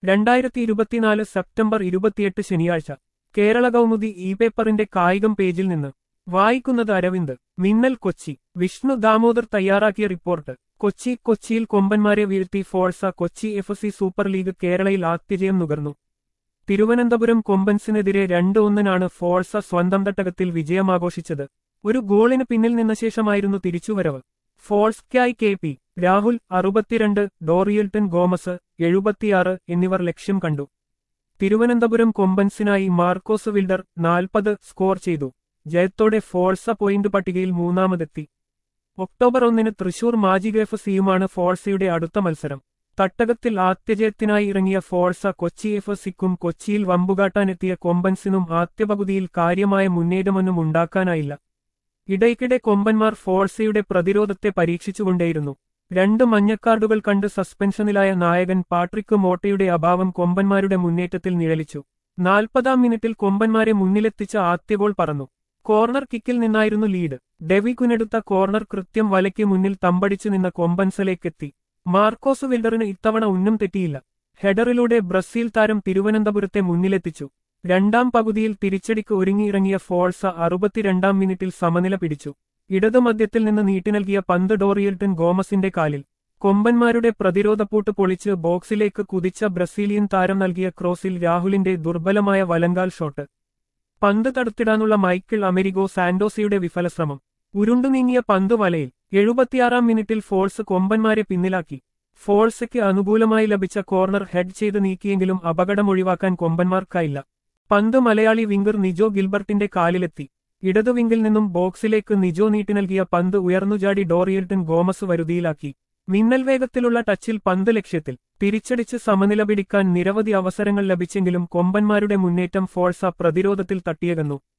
രണ്ടായിരത്തി ഇരുപത്തിനാല് സെപ്റ്റംബർ ഇരുപത്തിയെട്ട് ശനിയാഴ്ച കേരള കൗമുദി ഇ പേപ്പറിന്റെ കായികം പേജിൽ നിന്ന് വായിക്കുന്നത് അരവിന്ദ് മിന്നൽ കൊച്ചി വിഷ്ണു ദാമോദർ തയ്യാറാക്കിയ റിപ്പോർട്ട് കൊച്ചി കൊച്ചിയിൽ കൊമ്പന്മാരെ വീഴ്ത്തി Forca Kochi F C super league കേരളയിൽ ആത്യജയം നുകർന്നു തിരുവനന്തപുരം കൊമ്പൻസിനെതിരെ രണ്ട് ഒന്നിനാണ് ഫോഴ്സ സ്വന്തം തട്ടകത്തിൽ വിജയമാഘോഷിച്ചത് ഒരു ഗോളിന് പിന്നിൽ നിന്ന ശേഷമായിരുന്നു തിരിച്ചുവരവ് ഫോഴ്സ്ക്കായി കെ പി രാഹുൽ അറുപത്തിരണ്ട് ഡോറിയൽട്ടൺ ഗോമസ് എഴുപത്തിയാറ് എന്നിവർ ലക്ഷ്യം കണ്ടു തിരുവനന്തപുരം കൊമ്പൻസിനായി മാർക്കോസ് വിൽഡർ നാൽപ്പത് സ്കോർ ചെയ്തു ജയത്തോടെ ഫോഴ്സ പോയിന്റ് പട്ടികയിൽ മൂന്നാമതെത്തി ഒക്ടോബർ ഒന്നിന് തൃശൂർ മാജിക് എഫ് സിയുമാണ് ഫോഴ്സയുടെ അടുത്ത മത്സരം തട്ടകത്തിൽ ആദ്യജയത്തിനായി ഇറങ്ങിയ ഫോഴ്സ കൊച്ചി എഫ് സിക്കും കൊച്ചിയിൽ വമ്പുകാട്ടാനെത്തിയ കൊമ്പൻസിനും ആദ്യപകുതിയിൽ കാര്യമായ മുന്നേറ്റമൊന്നും ഉണ്ടാക്കാനായില്ല ഇടയ്ക്കിടെ കൊമ്പന്മാർ ഫോഴ്സയുടെ പ്രതിരോധത്തെ പരീക്ഷിച്ചുകൊണ്ടേയിരുന്നു രണ്ട് മഞ്ഞക്കാർഡുകൾ കണ്ട് സസ്പെൻഷനിലായ നായകൻ പാട്രിക് മോട്ടയുടെ അഭാവം കൊമ്പന്മാരുടെ മുന്നേറ്റത്തിൽ നിഴലിച്ചു നാൽപ്പതാം മിനിറ്റിൽ കൊമ്പന്മാരെ മുന്നിലെത്തിച്ച ആദ്യ ഗോൾ പറന്നു കോർണർ കിക്കിൽ നിന്നായിരുന്നു ലീഡ് ഡെവി കുനെടുത്ത കോർണർ കൃത്യം വലയ്ക്ക് മുന്നിൽ തമ്പടിച്ചു നിന്ന കൊമ്പൻസലേക്കെത്തി മാർക്കോസ് വിൽഡറിന് ഇത്തവണ ഉന്നം തെറ്റിയില്ല ഹെഡറിലൂടെ ബ്രസീൽ താരം തിരുവനന്തപുരത്തെ മുന്നിലെത്തിച്ചു രണ്ടാം പകുതിയിൽ തിരിച്ചടിക്ക് ഒരുങ്ങിയിറങ്ങിയ ഫോഴ്സ അറുപത്തിരണ്ടാം മിനിറ്റിൽ സമനില പിടിച്ചു ഇടതുമധ്യത്തിൽ നിന്ന് നീട്ടി നൽകിയ പന്ത് ഡോറിയൽട്ടൺ ഗോമസിന്റെ കാലിൽ കൊമ്പന്മാരുടെ പ്രതിരോധപ്പൂട്ട് പൊളിച്ച് ബോക്സിലേക്ക് കുതിച്ച ബ്രസീലിയൻ താരം നൽകിയ ക്രോസിൽ രാഹുലിന്റെ ദുർബലമായ വലങ്കാൽ ഷോട്ട് പന്ത് തടുത്തിടാനുള്ള മൈക്കിൾ അമെരിഗോ സാന്റോസിയുടെ വിഫലശ്രമം ഉരുണ്ടുനീങ്ങിയ പന്ത് വലയിൽ എഴുപത്തിയാറാം മിനിറ്റിൽ ഫോഴ്സ് കൊമ്പന്മാരെ പിന്നിലാക്കി ഫോഴ്സയ്ക്ക് അനുകൂലമായി ലഭിച്ച കോർണർ ഹെഡ് ചെയ്ത് നീക്കിയെങ്കിലും അപകടം ഒഴിവാക്കാൻ കൊമ്പന്മാർക്കായില്ല പന്ത് മലയാളി വിംഗർ നിജോ ഗിൽബർട്ടിന്റെ കാലിലെത്തി ഇടതു വിംഗിൽ നിന്നും ബോക്സിലേക്ക് നിജോ നീട്ടി നൽകിയ പന്ത് ഉയർന്നുചാടി ഡോറിയൽട്ടൺ ഗോമസ് വരുതിയിലാക്കി മിന്നൽ വേഗത്തിലുള്ള ടച്ചിൽ പന്ത് ലക്ഷ്യത്തിൽ തിരിച്ചടിച്ച് സമനില പിടിക്കാൻ നിരവധി അവസരങ്ങൾ ലഭിച്ചെങ്കിലും കൊമ്പന്മാരുടെ മുന്നേറ്റം ഫോഴ്സ പ്രതിരോധത്തിൽ തട്ടിയകന്നു